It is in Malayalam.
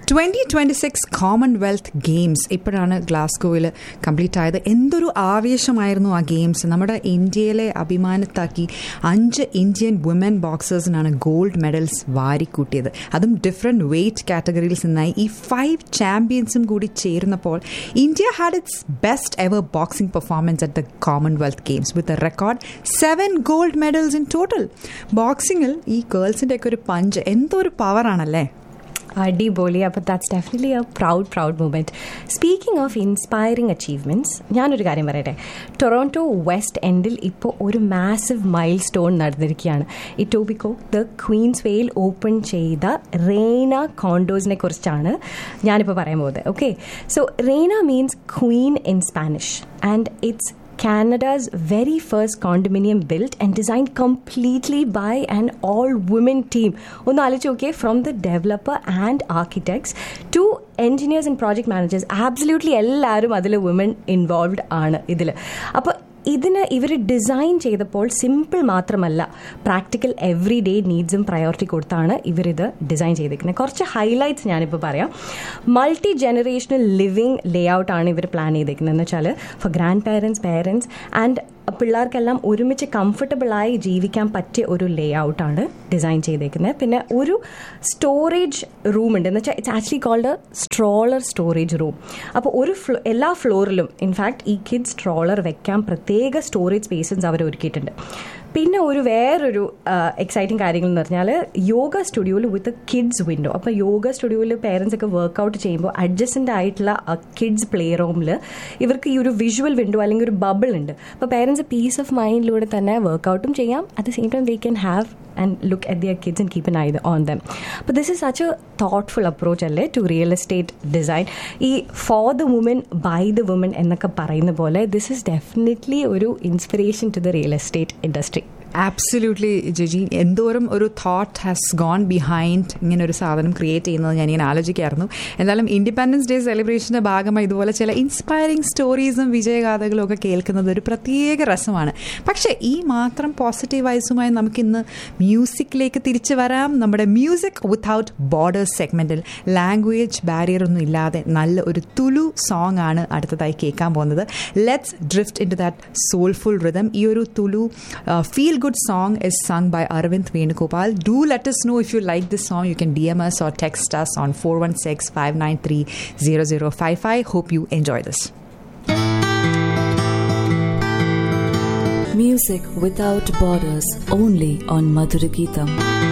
Twenty twenty six Commonwealth games ഇപ്പോഴാണ് ഗ്ലാസ്ഗോയിൽ കംപ്ലീറ്റ് ആയത് എന്തൊരു ആവേശമായിരുന്നു ആ ഗെയിംസ് നമ്മുടെ ഇന്ത്യയിലെ അഭിമാനത്താക്കി അഞ്ച് ഇന്ത്യൻ വുമൻ ബോക്സേഴ്സിനാണ് ഗോൾഡ് മെഡൽസ് വാരിക്കൂട്ടിയത് അതും ഡിഫറെൻറ്റ് വെയ്റ്റ് കാറ്റഗറിയിൽ നിന്നായി ഈ ഫൈവ് ചാമ്പ്യൻസും കൂടി ചേരുന്നപ്പോൾ India had its best ever boxing performance at the Commonwealth games with a record seven gold medals in total ബോക്സിങ്ങിൽ ഈ ഗേൾസിൻ്റെ ഒക്കെ ഒരു പഞ്ച് എന്തോ ഒരു പവറാണല്ലേ അടിപൊളി അപ്പോൾ that's definitely a proud proud moment speaking of inspiring achievements ഞാനൊരു കാര്യം പറയട്ടെ ടൊറോണ്ടോ വെസ്റ്റ് എൻഡിൽ ഇപ്പോൾ ഒരു മാസീവ് മൈൽ സ്റ്റോൺ നടന്നിരിക്കുകയാണ് Etobicoke the Queensway open ചെയ്ത റെയ്ന കോണ്ടോസിനെ കുറിച്ചാണ് ഞാനിപ്പോൾ പറയാൻ പോകുന്നത് okay so Raina means queen in Spanish and it's Canada's very first condominium built and designed completely by an all women team. ഒന്ന് ആലോചിച്ച് നോക്കിയേ from the developer and architects to engineers and project managers absolutely എല്ലാവരും അതിൽ വുമൻ ഇൻവോൾവ്ഡ് ആണ് ഇതിൽ അപ്പോൾ ഇതിന് ഇവർ ഡിസൈൻ ചെയ്തപ്പോൾ സിമ്പിൾ മാത്രമല്ല പ്രാക്ടിക്കൽ എവറി ഡേ നീഡ്സും പ്രയോറിറ്റി കൊടുത്താണ് ഇവരിത് ഡിസൈൻ ചെയ്തിരിക്കുന്നത് കുറച്ച് ഹൈലൈറ്റ്സ് ഞാനിപ്പോൾ പറയാം മൾട്ടി ജനറേഷണൽ ലിവിങ് ലേ ഔട്ടാണ് ഇവർ പ്ലാൻ ചെയ്തിരിക്കുന്നത് എന്ന് വെച്ചാൽ for grandparents parents and പിള്ളേർക്കെല്ലാം ഒരുമിച്ച് കംഫർട്ടബിളായി ജീവിക്കാൻ പറ്റിയ ഒരു ലേ ഔട്ടാണ് ഡിസൈൻ ചെയ്തേക്കുന്നത് പിന്നെ ഒരു സ്റ്റോറേജ് റൂം ഉണ്ട് എന്ന് വെച്ചാൽ it's actually called stroller storage room അപ്പോൾ ഒരു ഫ്ലോ എല്ലാ ഫ്ലോറിലും ഇൻഫാക്ട് ഈ കിഡ് സ്ട്രോളർ വെക്കാൻ പ്രത്യേക സ്റ്റോറേജ് സ്പേസസ് അവർ ഒരുക്കിയിട്ടുണ്ട് പിന്നെ ഒരു വേറൊരു എക്സൈറ്റിംഗ് കാര്യങ്ങൾ എന്ന് പറഞ്ഞാൽ യോഗ സ്റ്റുഡിയോയിൽ വിത്ത് കിഡ്സ് വിൻഡോ അപ്പോൾ യോഗ സ്റ്റുഡിയോയിൽ പേരൻസ് ഒക്കെ വർക്കൗട്ട് ചെയ്യുമ്പോൾ അഡ്ജസ്റ്റൻ്റ് ആയിട്ടുള്ള കിഡ്സ് പ്ലേ റൂമിൽ ഇവർക്ക് ഈ ഒരു വിഷ്വൽ വിൻഡോ അല്ലെങ്കിൽ ഒരു ബബിൾ ഉണ്ട് അപ്പോൾ പേരൻസ് പീസ് ഓഫ് മൈൻഡിലൂടെ തന്നെ വർക്കൗട്ടും ചെയ്യാം at the same time they can have and look at their kids and keep an eye on them അപ്പോൾ this is such a thoughtful approach അല്ലേ ടു റിയൽ എസ്റ്റേറ്റ് ഡിസൈൻ ഈ for the woman by the woman എന്നൊക്കെ പറയുന്ന പോലെ ദിസ് ഇസ് ഡെഫിനറ്റ്ലി ഒരു inspiration to the real estate industry absolutely Giji എന്തോരം ഒരു തോട്ട് ഹാസ് ഗോൺ ബിഹൈൻഡ് ഇങ്ങനെ ഒരു സാധനം ക്രിയേറ്റ് ചെയ്യുന്നത് ഞാനിങ്ങനെ ആലോചിക്കായിരുന്നു എന്തായാലും ഇൻഡിപെൻഡൻസ് ഡേ സെലിബ്രേഷൻ്റെ ഭാഗമായി ഇതുപോലെ ചില ഇൻസ്പയറിംഗ് സ്റ്റോറീസും വിജയഗാഥകളും ഒക്കെ കേൾക്കുന്നത് ഒരു പ്രത്യേക രസമാണ് പക്ഷേ ഈ മാത്രം പോസിറ്റീവ് വൈസുമായി നമുക്കിന്ന് മ്യൂസിക്കിലേക്ക് തിരിച്ചു വരാം നമ്മുടെ മ്യൂസിക് വിത്തൗട്ട് ബോർഡേഴ്സ് സെഗ്മെൻറ്റിൽ ലാംഗ്വേജ് ബാരിയർ ഒന്നും ഇല്ലാതെ നല്ല ഒരു തുലു സോങ് ആണ് അടുത്തതായി കേൾക്കാൻ പോകുന്നത് let's drift into that soulful rhythm ഈ ഒരു Tulu feel good song is sung by Arvind Venugopal. Do let us know if you like this song. You can DM us or text us on 416 593 0055. Hope you enjoy this. Music without borders only on Madhura Geetam.